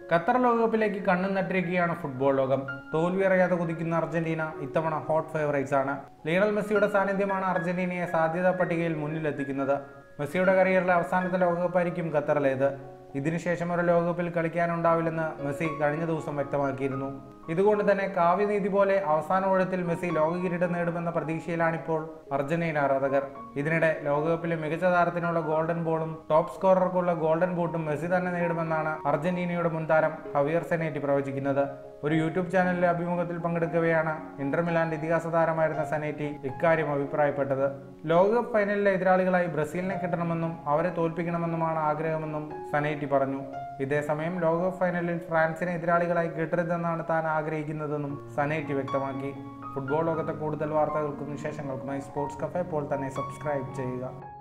Qatar ലോകകപ്പിലേക്ക് കണ്ണും നട്ടിരിക്കുകയാണ് football ലോകം തോൽവി അറിയാതെ കുതിക്കുന്ന അർജന്റീന ഇത്തവണ ഹോട്ട് ഫേവറേറ്റ്സ് ആണ് ലിയണൽ മെസ്സിയുടെ സാന്നിധ്യമാണ് അർജന്റീനയെ സാധ്യതാ പട്ടികയിൽ മുന്നിലെത്തിക്കുന്നത് മെസ്സിയുടെ കരിയറിലെ അവസാനത്തെ ലോകകപ്പായിരിക്കും ഖത്തറിലേത് ഇതിനുശേഷം ഒരു ലോകകപ്പിൽ കളിക്കാനുണ്ടാവില്ലെന്ന് മെസ്സി കഴിഞ്ഞ ദിവസം വ്യക്തമാക്കിയിരുന്നു ഇതുകൊണ്ട് തന്നെ കാവ്യനീതി പോലെ അവസാന ഊഴത്തിൽ മെസ്സി ലോക കിരീടം നേടുമെന്ന പ്രതീക്ഷയിലാണിപ്പോൾ അർജന്റീന ആരാധകർ ഇതിനിടെ ലോകകപ്പിലെ മികച്ച താരത്തിനുള്ള ഗോൾഡൻ ബോളും ടോപ്പ് സ്കോറർക്കുള്ള ഗോൾഡൻ ബൂട്ടും മെസ്സി തന്നെ നേടുമെന്നാണ് അർജന്റീനയുടെ മുൻതാരം ഹവിയർ സെനേറ്റി പ്രവചിക്കുന്നത് ഒരു യൂട്യൂബ് ചാനലിലെ അഭിമുഖത്തിൽ പങ്കെടുക്കവെയാണ് ഇന്റർ മിലാന്റെ ഇതിഹാസ താരമായിരുന്ന സനേറ്റി ഇക്കാര്യം അഭിപ്രായപ്പെട്ടത് ലോകകപ്പ് ഫൈനലിലെ എതിരാളികളായി ബ്രസീലിനെ കിട്ടണമെന്നും അവരെ തോൽപ്പിക്കണമെന്നുമാണ് ആഗ്രഹമെന്നും സനേറ്റി പറഞ്ഞു ഇതേസമയം ലോകകപ്പ് ഫൈനലിൽ ഫ്രാൻസിനെ എതിരാളികളായി കിട്ടരുതെന്നാണ് താൻ ആഗ്രഹിക്കുന്നതെന്നും സനേറ്റി വ്യക്തമാക്കി ഫുട്ബോൾ ലോകത്തെ കൂടുതൽ വാർത്തകൾക്കും വിശേഷങ്ങൾക്കുമായി സ്പോർട്സ് കഫേ ഇപ്പോൾ തന്നെ സബ്സ്ക്രൈബ് ചെയ്യുക